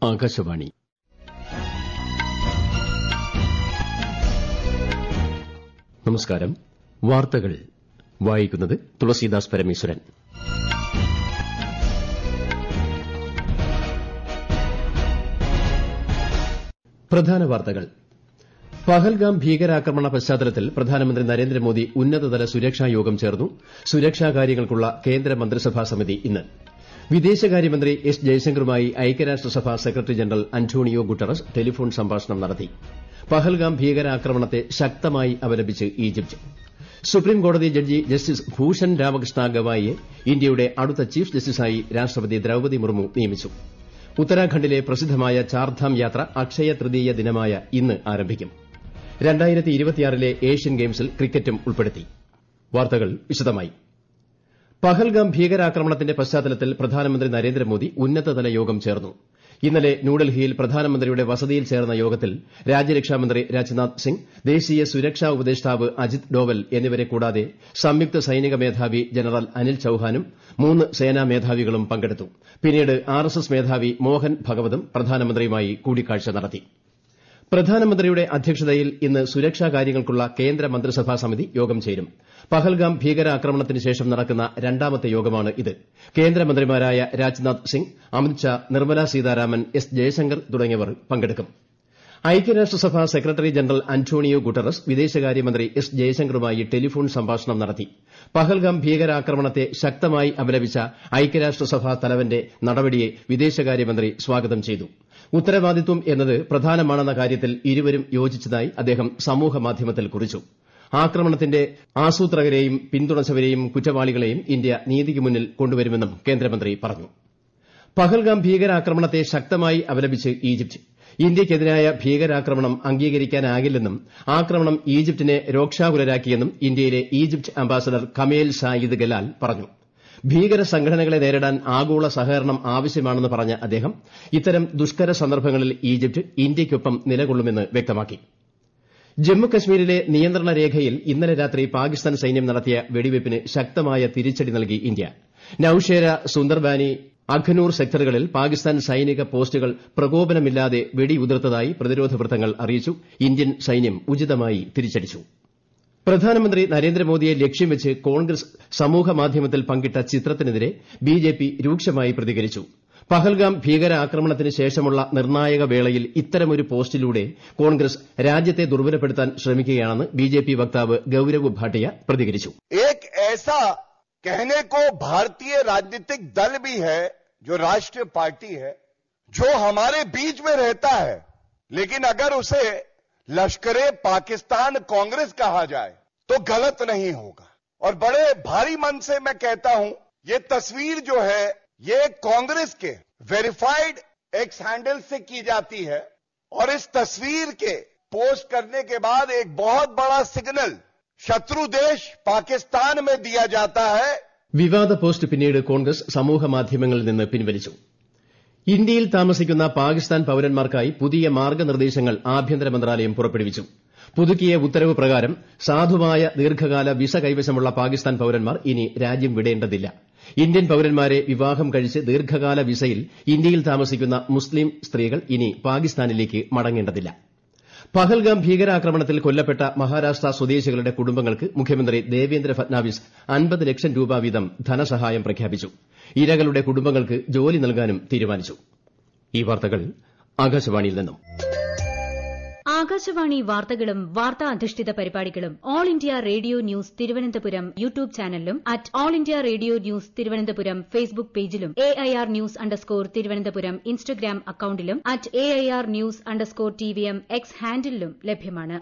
ആകാശവാണി നമസ്കാരം വാർത്തകൾ വായിക്കുന്നത് തുളസീദാസ് പരമേശ്വരൻ പ്രധാന വാർത്തകൾ പഹൽഗാം ഭീകരാക്രമണ പശ്ചാത്തലത്തിൽ പ്രധാനമന്ത്രി നരേന്ദ്രമോദി ഉന്നതതല സുരക്ഷാ യോഗം ചേർന്നു സുരക്ഷാ കാര്യങ്ങൾക്കുള്ള കേന്ദ്ര മന്ത്രിസഭാ സമിതി ഇന്ന് വിദേശകാര്യമന്ത്രി എസ് ജയശങ്കറുമായി ഐക്യരാഷ്ട്രസഭ secretary general Antonio Guterres telephone സംഭാഷണം നടത്തി പഹൽഗാം ഭീകരാക്രമണത്തെ ശക്തമായി അപലപിച്ച് ഈജിപ്ത് സുപ്രീംകോടതി ജഡ്ജി ജസ്റ്റിസ് ഭൂഷൺ രാമകൃഷ്ണ ഗവായിയെ ഇന്ത്യയുടെ അടുത്ത ചീഫ് ജസ്റ്റിസായി രാഷ്ട്രപതി ദ്രൌപതി മുർമു നിയമിച്ചു ഉത്തരാഖണ്ഡിലെ പ്രസിദ്ധമായ ചാർധാം യാത്ര അക്ഷയ തൃതീയ ദിനമായ ഇന്ന് ആരംഭിക്കും ലെ ഏഷ്യൻ ഗെയിംസിൽ ക്രിക്കറ്റും ഉൾപ്പെടുത്തി വാർത്തകൾ വിശദമായി പഹൽഗാം ഭീകരാക്രമണത്തിന്റെ പശ്ചാത്തലത്തിൽ പ്രധാനമന്ത്രി നരേന്ദ്രമോദി ഉന്നതതല യോഗം ചേർന്നു ഇന്നലെ ന്യൂഡൽഹിയിൽ പ്രധാനമന്ത്രിയുടെ വസതിയിൽ ചേർന്ന യോഗത്തിൽ രാജ്യരക്ഷാമന്ത്രി രാജ്നാഥ് സിംഗ് ദേശീയ സുരക്ഷാ ഉപദേഷ്ടാവ് അജിത് ഡോവൽ എന്നിവരെ കൂടാതെ സംയുക്ത സൈനിക മേധാവി ജനറൽ അനിൽ ചൌഹാനും മൂന്ന് സേനാ മേധാവികളും പങ്കെടുത്തു പിന്നീട് ആർഎസ്എസ് മേധാവി മോഹൻ ഭഗവതും പ്രധാനമന്ത്രിയുമായി കൂടിക്കാഴ്ച നടത്തി പ്രധാനമന്ത്രിയുടെ അധ്യക്ഷതയിൽ ഇന്ന് സുരക്ഷാ കാര്യങ്ങൾക്കുള്ള കേന്ദ്ര മന്ത്രിസഭാ സമിതി യോഗം ചേരും പഹൽഗാം ഭീകരാക്രമണത്തിന് ശേഷം നടക്കുന്ന രണ്ടാമത്തെ യോഗമാണ് ഇത് കേന്ദ്രമന്ത്രിമാരായ രാജ്നാഥ് സിംഗ് അമിത് ഷാ നിർമ്മല സീതാരാമൻ എസ് ജയശങ്കർ തുടങ്ങിയവർ പങ്കെടുക്കും ഐക്യരാഷ്ട്രസഭ സെക്രട്ടറി ജനറൽ അന്റോണിയോ ഗുട്ടറസ് വിദേശകാര്യമന്ത്രി എസ് ജയശങ്കറുമായി ടെലിഫോൺ സംഭാഷണം നടത്തി പഹൽഗാം ഭീകരാക്രമണത്തെ ശക്തമായി അപലപിച്ച ഐക്യരാഷ്ട്രസഭാ തലവന്റെ നടപടിയെ വിദേശകാര്യമന്ത്രി സ്വാഗതം ചെയ്തു ഉത്തരവാദിത്വം എന്നത് പ്രധാനമാണെന്ന കാര്യത്തിൽ ഇരുവരും യോജിച്ചതായി അദ്ദേഹം സമൂഹമാധ്യമത്തിൽ കുറിച്ചു ആക്രമണത്തിന്റെ ആസൂത്രകരെയും പിന്തുണച്ചവരെയും കുറ്റവാളികളെയും ഇന്ത്യ നീതിക്ക് മുന്നിൽ കൊണ്ടുവരുമെന്നും കേന്ദ്രമന്ത്രി പറഞ്ഞു പഹൽഗാം ഭീകരാക്രമണത്തെ ശക്തമായി അപലപിച്ച് ഈജിപ്ത് ഇന്ത്യയ്ക്കെതിരായ ഭീകരാക്രമണം അംഗീകരിക്കാനാകില്ലെന്നും ആക്രമണം ഈജിപ്തിനെ രോക്ഷാകുലരാക്കിയെന്നും ഇന്ത്യയിലെ Egypt ambassador Kamel Zayed Galal പറഞ്ഞു ഭീകര സംഘടനകളെ നേരിടാൻ ആഗോള സഹകരണം ആവശ്യമാണെന്ന് പറഞ്ഞ അദ്ദേഹം ഇത്തരം ദുഷ്കര സന്ദർഭങ്ങളിൽ ഈജിപ്ത് ഇന്ത്യയ്ക്കൊപ്പം നിലകൊള്ളുമെന്ന് വ്യക്തമാക്കി ജമ്മുകശ്മീരിലെ നിയന്ത്രണ രേഖയിൽ ഇന്നലെ രാത്രി പാകിസ്ഥാൻ സൈന്യം നടത്തിയ വെടിവയ്പ്പിന് ശക്തമായ തിരിച്ചടി നൽകി ഇന്ത്യ നൌഷേര സുന്ദർബാനി അഖ്നൂർ സെക്ടറുകളിൽ പാകിസ്ഥാൻ സൈനിക പോസ്റ്റുകൾ പ്രകോപനമില്ലാതെ വെടിയുതിർത്തതായി പ്രതിരോധ വൃത്തങ്ങൾ അറിയിച്ചു ഇന്ത്യൻ സൈന്യം ഉചിതമായി തിരിച്ചടിച്ചു പ്രധാനമന്ത്രി നരേന്ദ്രമോദിയെ ലക്ഷ്യം വെച്ച് കോൺഗ്രസ് സമൂഹമാധ്യമത്തിൽ പങ്കിട്ട ചിത്രത്തിനെതിരെ ബിജെപി രൂക്ഷമായി പ്രതികരിച്ചു പഹൽഗാം ഭീകരാക്രമണത്തിന് ശേഷമുള്ള നിർണായക വേളയിൽ ഇത്തരമൊരു പോസ്റ്റിലൂടെ കോൺഗ്രസ് രാജ്യത്തെ ദുർബലപ്പെടുത്താൻ ശ്രമിക്കുകയാണെന്ന് ബിജെപി വക്താവ് ഗൌരവ് ഭാട്ടിയ പ്രതികരിച്ചു एक ऐसा कहने को भारतीय राजनीतिक दल भी है जो राष्ट्रीय पार्टी है जो हमारे बीच में रहता है लेकिन अगर उसे लश्करे पाकिस्तान कांग्रेस कहा जाए तो गलत नहीं होगा और बड़े भारी मन से मैं कहता हूं ये तस्वीर जो है ये कांग्रेस के वेरीफाइड एक्स हैंडल से की जाती है और इस तस्वीर के पोस्ट करने के बाद एक बहुत बड़ा सिग्नल शत्रु देश पाकिस्तान में दिया जाता है വിവാദ പോസ്റ്റ് പിന്നീട് കോൺഗ്രസ് സമൂഹമാധ്യമങ്ങളിൽ നിന്ന് പിൻവലിച്ചു ഇന്ത്യയിൽ താമസിക്കുന്ന പാകിസ്ഥാൻ പൌരന്മാർക്കായി പുതിയ മാർഗ്ഗനിർദ്ദേശങ്ങൾ ആഭ്യന്തര മന്ത്രാലയം പുറപ്പെടുവിച്ചു പുതുക്കിയ ഉത്തരവ് പ്രകാരം സാധുവായ ദീർഘകാല വിസ കൈവശമുള്ള പാകിസ്ഥാൻ പൌരന്മാർ ഇനി രാജ്യം വിടേണ്ടതില്ല ഇന്ത്യൻ പൌരന്മാരെ വിവാഹം കഴിച്ച് ദീർഘകാല വിസയിൽ ഇന്ത്യയിൽ താമസിക്കുന്ന മുസ്ലിം സ്ത്രീകൾ ഇനി പാകിസ്ഥാനിലേക്ക് മടങ്ങേണ്ടതില്ല പഹൽഗാം ഭീകരാക്രമണത്തിൽ കൊല്ലപ്പെട്ട മഹാരാഷ്ട്ര സ്വദേശികളുടെ കുടുംബങ്ങൾക്ക് മുഖ്യമന്ത്രി ദേവേന്ദ്ര ഫട്നാവിസ് അൻപത് ലക്ഷം രൂപ വീതം ധനസഹായം പ്രഖ്യാപിച്ചു ഇരകളുടെ കുടുംബങ്ങൾക്ക് ജോലി നൽകാനും തീരുമാനിച്ചു ഈ വാർത്തകൾ ആകാശവാണിയിൽ നിന്നും ആകാശവാണി വാർത്തകളും വാർത്താ അധിഷ്ഠിത പരിപാടികളും all India radio news Thiruvananthapuram YouTube ചാനലിലും at all India radio news Thiruvananthapuram Facebook പേജിലും A I R news underscore Thiruvananthapuram Instagram അക്കൌണ്ടിലും at A I R news underscore T V M X ഹാൻഡിലും ലഭ്യമാണ്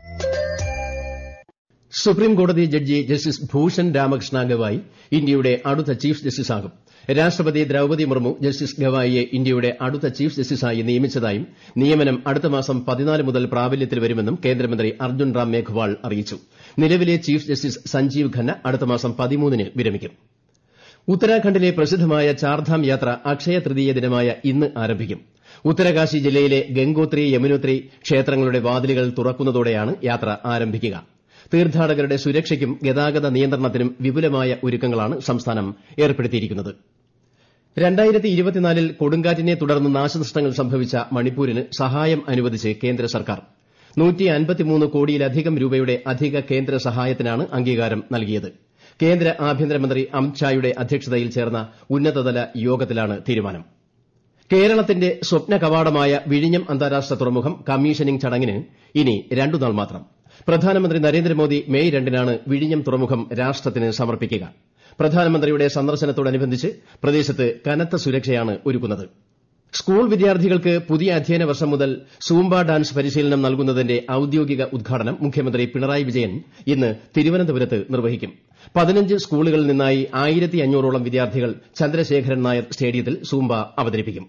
സുപ്രീംകോടതി ജഡ്ജി ജസ്റ്റിസ് ഭൂഷൺ രാമകൃഷ്ണ ഗവായി ഇന്ത്യയുടെ അടുത്ത ചീഫ് ജസ്റ്റിസാകും രാഷ്ട്രപതി ദ്രൌപതി മുർമു ജസ്റ്റിസ് ഗവായിയെ ഇന്ത്യയുടെ അടുത്ത ചീഫ് ജസ്റ്റിസായി നിയമിച്ചതായും നിയമനം അടുത്ത മാസം പതിനാല് മുതൽ പ്രാബല്യത്തിൽ വരുമെന്നും കേന്ദ്രമന്ത്രി അർജുൻ റാം മേഘ്വാൾ അറിയിച്ചു നിലവിലെ ചീഫ് ജസ്റ്റിസ് സഞ്ജീവ് ഖന്ന അടുത്ത മാസം പതിമൂന്നിന് വിരമിക്കും ഉത്തരാഖണ്ഡിലെ പ്രസിദ്ധമായ ചാർധാം യാത്ര അക്ഷയ തൃതീയ ദിനമായ ഇന്ന് ആരംഭിക്കും ഉത്തരകാശി ജില്ലയിലെ ഗംഗോത്രി യമുനോത്രി ക്ഷേത്രങ്ങളുടെ വാതിലുകൾ തുറക്കുന്നതോടെയാണ് യാത്ര ആരംഭിക്കുക തീർത്ഥാടകരുടെ സുരക്ഷയ്ക്കും ഗതാഗത നിയന്ത്രണത്തിനും വിപുലമായ ഒരുക്കങ്ങളാണ് സംസ്ഥാനം ഏർപ്പെടുത്തിയിരിക്കുന്നത് രണ്ടായിരത്തി ഇരുപത്തിനാലിൽ കൊടുങ്കാറ്റിനെ തുടർന്ന് നാശനഷ്ടങ്ങൾ സംഭവിച്ച മണിപ്പൂരിന് സഹായം അനുവദിച്ച് കേന്ദ്ര സർക്കാർ നൂറ്റി അൻപത്തിമൂന്ന് കോടിയിലധികം രൂപയുടെ അധിക കേന്ദ്ര സഹായത്തിനാണ് അംഗീകാരം നൽകിയത് കേന്ദ്ര ആഭ്യന്തരമന്ത്രി അമിത്ഷായുടെ അധ്യക്ഷതയിൽ ചേർന്ന ഉന്നതതല യോഗത്തിലാണ് തീരുമാനം കേരളത്തിന്റെ സ്വപ്ന കവാടമായ വിഴിഞ്ഞം അന്താരാഷ്ട്ര തുറമുഖം കമ്മീഷനിംഗ് ചടങ്ങിന് ഇനി രണ്ടുനാൾ മാത്രം പ്രധാനമന്ത്രി നരേന്ദ്രമോദി മെയ് രണ്ടിനാണ് വിഴിഞ്ഞം തുറമുഖം രാഷ്ട്രത്തിന് സമർപ്പിക്കുക പ്രധാനമന്ത്രിയുടെ സന്ദർശനത്തോടനുബന്ധിച്ച് പ്രദേശത്ത് കനത്ത സുരക്ഷയാണ് ഒരുക്കുന്നത് സ്കൂൾ വിദ്യാർത്ഥികൾക്ക് പുതിയ അധ്യയന വർഷം മുതൽ സൂംബ ഡാൻസ് പരിശീലനം നൽകുന്നതിന്റെ ഔദ്യോഗിക ഉദ്ഘാടനം മുഖ്യമന്ത്രി പിണറായി വിജയൻ ഇന്ന് തിരുവനന്തപുരത്ത് നിർവഹിക്കും പതിനഞ്ച് സ്കൂളുകളിൽ നിന്നായി ആയിരത്തി അഞ്ഞൂറോളം വിദ്യാർത്ഥികൾ ചന്ദ്രശേഖരൻ നായർ സ്റ്റേഡിയത്തിൽ സൂംബ അവതരിപ്പിക്കും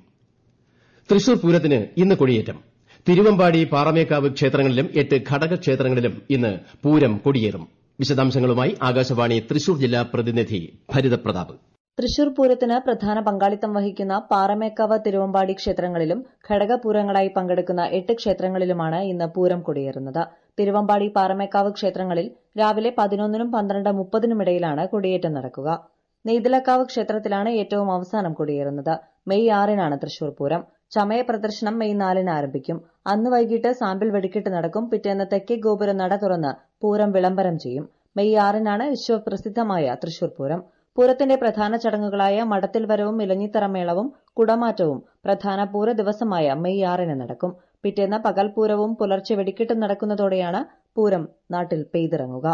തൃശൂർ പൂരത്തിന് ഇന്ന് കൊടിയേറ്റം തിരുവമ്പാടി പാറമേക്കാവ് ക്ഷേത്രങ്ങളിലും എട്ട് ഘടകക്ഷേത്രങ്ങളിലും ഇന്ന് പൂരം കൊടിയേറും വിശദാംശങ്ങളുമായി ആകാശവാണി തൃശൂർ ജില്ലാ പ്രതിനിധി ഭരിതപ്രതാപ് തൃശൂർ പൂരത്തിന് പ്രധാന പങ്കാളിത്തം വഹിക്കുന്ന പാറമേക്കാവ് തിരുവമ്പാടി ക്ഷേത്രങ്ങളിലും ഘടകപൂരങ്ങളായി പങ്കെടുക്കുന്ന എട്ട് ക്ഷേത്രങ്ങളിലുമാണ് ഇന്ന് പൂരം കൊടിയേറുന്നത് തിരുവമ്പാടി പാറമേക്കാവ് ക്ഷേത്രങ്ങളിൽ രാവിലെ പതിനൊന്നിനും പന്ത്രണ്ട് മുപ്പതിനും ഇടയിലാണ് കൊടിയേറ്റം നടക്കുക നെയ്തലക്കാവ് ക്ഷേത്രത്തിലാണ് ഏറ്റവും അവസാനം കൊടിയേറുന്നത് മെയ് ആറിനാണ് തൃശൂർ പൂരം ചമയ പ്രദർശനം മെയ് നാലിന് ആരംഭിക്കും അന്ന് വൈകിട്ട് സാമ്പിൾ വെടിക്കെട്ട് നടക്കും പിറ്റേന്ന് തെക്കേ ഗോപുരം നട തുറന്ന് പൂരം വിളംബരം ചെയ്യും മെയ് ആറിനാണ് വിശ്വപ്രസിദ്ധമായ തൃശൂർ പൂരം പൂരത്തിന്റെ പ്രധാന ചടങ്ങുകളായ മടത്തിൽ വരവും ഇലഞ്ഞിത്തറമേളവും കുടമാറ്റവും പ്രധാന പൂര ദിവസമായ മെയ് ആറിന് നടക്കും പിറ്റേന്ന് പകൽപൂരവും പുലർച്ചെ വെടിക്കെട്ടും നടക്കുന്നതോടെയാണ് പൂരം നാട്ടിൽ പെയ്തിറങ്ങുക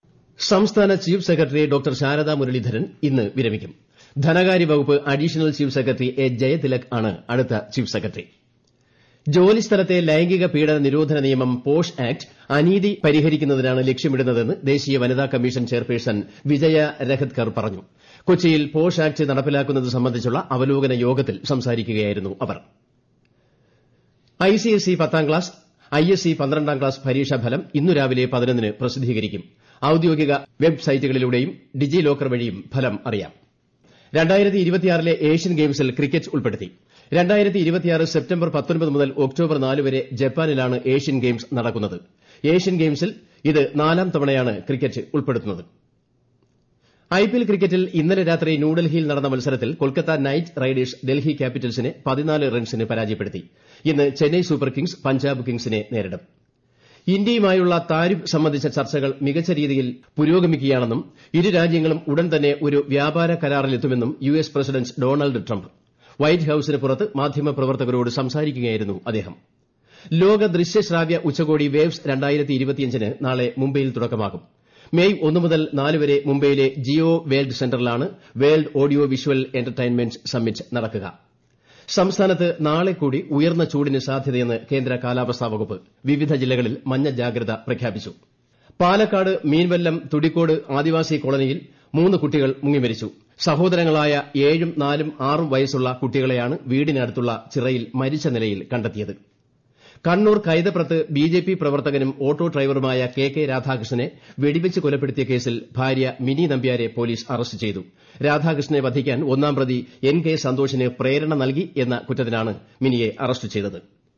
സംസ്ഥാന chief secretary doctor Sarada Muraleedharan ഇന്ന് വിരമിക്കും ധനകാര്യ വകുപ്പ് additional chief secretary A Jayathilak ആണ് അടുത്ത ചീഫ് സെക്രട്ടറി ജോലിസ്ഥലത്തെ ലൈംഗിക പീഡന നിരോധന നിയമം പോഷ് ആക്ട് അനീതി പരിഹരിക്കുന്നതിനാണ് ലക്ഷ്യമിടുന്നതെന്ന് ദേശീയ വനിതാ കമ്മീഷൻ ചെയർപേഴ്സൺ വിജയ രഹത്കർ പറഞ്ഞു കൊച്ചിയിൽ പോഷ് ആക്ട് നടപ്പിലാക്കുന്നത് സംബന്ധിച്ചുള്ള അവലോകന യോഗത്തിൽ സംസാരിക്കുകയായിരുന്നു അവർ ഐസിഎസ്ഇ പത്താം ക്ലാസ് ഐഎസ്സി പന്ത്രണ്ടാം ക്ലാസ് പരീക്ഷാഫലം ഇന്നു രാവിലെ പതിനൊന്നിന് പ്രസിദ്ധീകരിക്കും ഔദ്യോഗിക വെബ്സൈറ്റുകളിലൂടെയും ഡിജി ലോക്കർ വഴിയും ഫലം അറിയാം ലെ ഏഷ്യൻ ഗെയിംസിൽ ക്രിക്കറ്റ് ഉൾപ്പെടുത്തി സെപ്റ്റംബർ പത്തൊൻപത് മുതൽ ഒക്ടോബർ നാല് വരെ ജപ്പാനിലാണ് ഏഷ്യൻ ഗെയിംസ് നടക്കുന്നത് ഏഷ്യൻ ഗെയിംസിൽ ഇത് നാലാം തവണയാണ് ക്രിക്കറ്റ് ഉൾപ്പെടുത്തുന്നത് ഐപിഎൽ ക്രിക്കറ്റിൽ ഇന്നലെ രാത്രി ന്യൂഡൽഹിയിൽ നടന്ന മത്സരത്തിൽ കൊൽക്കത്ത നൈറ്റ് റൈഡേഴ്സ് ഡൽഹി ക്യാപിറ്റൽസിനെ പതിനാല് റൺസിന് പരാജയപ്പെടുത്തി ഇന്ന് ചെന്നൈ സൂപ്പർ കിങ്സ് പഞ്ചാബ് കിങ്സിനെ നേരിടും ഇന്ത്യയുമായുള്ള താരിഫ് സംബന്ധിച്ച ചർച്ചകൾ മികച്ച രീതിയിൽ പുരോഗമിക്കുകയാണെന്നും ഇരു രാജ്യങ്ങളും ഉടൻ തന്നെ ഒരു വ്യാപാര കരാറിലെത്തുമെന്നും U S president Donald Trump white ഹൌസിന് പുറത്ത് മാധ്യമപ്രവർത്തകരോട് സംസാരിക്കുകയായിരുന്നു അദ്ദേഹം ലോക ദൃശ്യശ്രാവ്യ ഉച്ചകോടി വേവ്സ് ന് നാളെ മുംബൈയിൽ തുടക്കമാകും മെയ് ഒന്ന് മുതൽ നാല് വരെ മുംബൈയിലെ ജിയോ വേൾഡ് സെന്ററിലാണ് world audio visual entertainment summit നടക്കുക സംസ്ഥാനത്ത് നാളെ കൂടി ഉയർന്ന ചൂടിന് സാധ്യതയെന്ന് കേന്ദ്ര കാലാവസ്ഥാ വകുപ്പ് വിവിധ ജില്ലകളിൽ മഞ്ഞ ജാഗ്രത പ്രഖ്യാപിച്ചു പാലക്കാട് മീൻവല്ലം തുടിക്കോട് ആദിവാസി കോളനിയിൽ മൂന്ന് കുട്ടികൾ മുങ്ങിമരിച്ചു സഹോദരങ്ങളായ ഏഴും നാലും ആറും വയസ്സുള്ള കുട്ടികളെയാണ് വീടിനടുത്തുള്ള ചിറയിൽ മരിച്ച നിലയിൽ കണ്ടെത്തിയത് കണ്ണൂർ കൈതപ്രത്ത് ബിജെപി പ്രവർത്തകനും ഓട്ടോ ഡ്രൈവറുമായ കെ കെ രാധാകൃഷ്ണനെ വെടിവെച്ച് കൊലപ്പെടുത്തിയ കേസിൽ ഭാര്യ മിനി നമ്പ്യാരെ പോലീസ് അറസ്റ്റ് ചെയ്തു രാധാകൃഷ്ണനെ വധിക്കാൻ ഒന്നാം പ്രതി എൻ കെ സന്തോഷിന് പ്രേരണ നൽകി എന്ന കുറ്റത്തിനാണ് മിനിയെ അറസ്റ്റ് ചെയ്തത്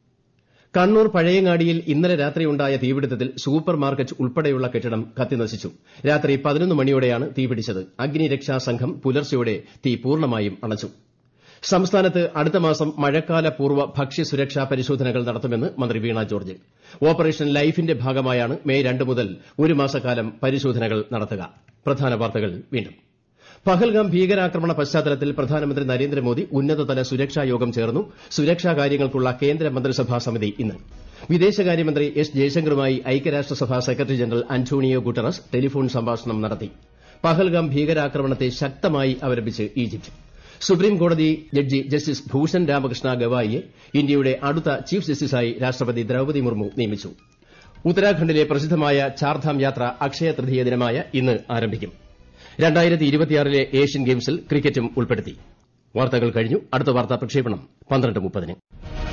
കണ്ണൂർ പഴയങ്ങാടിയിൽ ഇന്നലെ രാത്രിയുണ്ടായ തീപിടുത്തത്തിൽ സൂപ്പർ മാർക്കറ്റ് ഉൾപ്പെടെയുള്ള കെട്ടിടം കത്തിനശിച്ചു രാത്രി പതിനൊന്ന് മണിയോടെയാണ് തീപിടിച്ചത് അഗ്നിരക്ഷാ സംഘം പുലർച്ചെയോടെ തീ പൂർണ്ണമായും അണച്ചു സംസ്ഥാനത്ത് അടുത്ത മാസം മഴക്കാല പൂർവ്വ ഭക്ഷ്യസുരക്ഷാ പരിശോധനകൾ നടത്തുമെന്ന് മന്ത്രി വീണ ജോർജ് ഓപ്പറേഷൻ ലൈഫിന്റെ ഭാഗമായാണ് മെയ് രണ്ട് മുതൽ ഒരു മാസക്കാലം പരിശോധനകൾ നടത്തുക പ്രധാന വാർത്തകൾ വീണ്ടും പഹൽഗാം ഭീകരാക്രമണ പശ്ചാത്തലത്തിൽ പ്രധാനമന്ത്രി നരേന്ദ്രമോദി ഉന്നതതല സുരക്ഷാ യോഗം ചേർന്നു സുരക്ഷാ കാര്യങ്ങൾക്കുള്ള കേന്ദ്ര മന്ത്രിസഭാ സമിതി ഇന്ന് വിദേശകാര്യമന്ത്രി എസ് ജയശങ്കറുമായി ഐക്യരാഷ്ട്രസഭാ secretary general Antonio Guterres telephone സംഭാഷണം നടത്തി പഹൽഗാം ഭീകരാക്രമണത്തെ ശക്തമായി അപലപിച്ച് ഈജിപ്ത് സുപ്രീം കോടതി ജഡ്ജി ജസ്റ്റിസ് ഭൂഷൺ രാമകൃഷ്ണ ഗവായിയെ ഇന്ത്യയുടെ അടുത്ത ചീഫ് ജസ്റ്റിസായി രാഷ്ട്രപതി ദ്രൌപതി മുർമു നിയമിച്ചു ഉത്തരാഖണ്ഡിലെ പ്രസിദ്ധമായ ചാർധാം യാത്ര അക്ഷയ തൃതീയ ദിനമായ ഇന്ന് ആരംഭിക്കും ലെ ഏഷ്യൻ ഗെയിംസിൽ ക്രിക്കറ്റും ഉൾപ്പെടുത്തി വാർത്തകൾ കഴിഞ്ഞു അടുത്ത വാർത്താ പ്രക്ഷേപണം പന്ത്രണ്ട് മുപ്പതിന്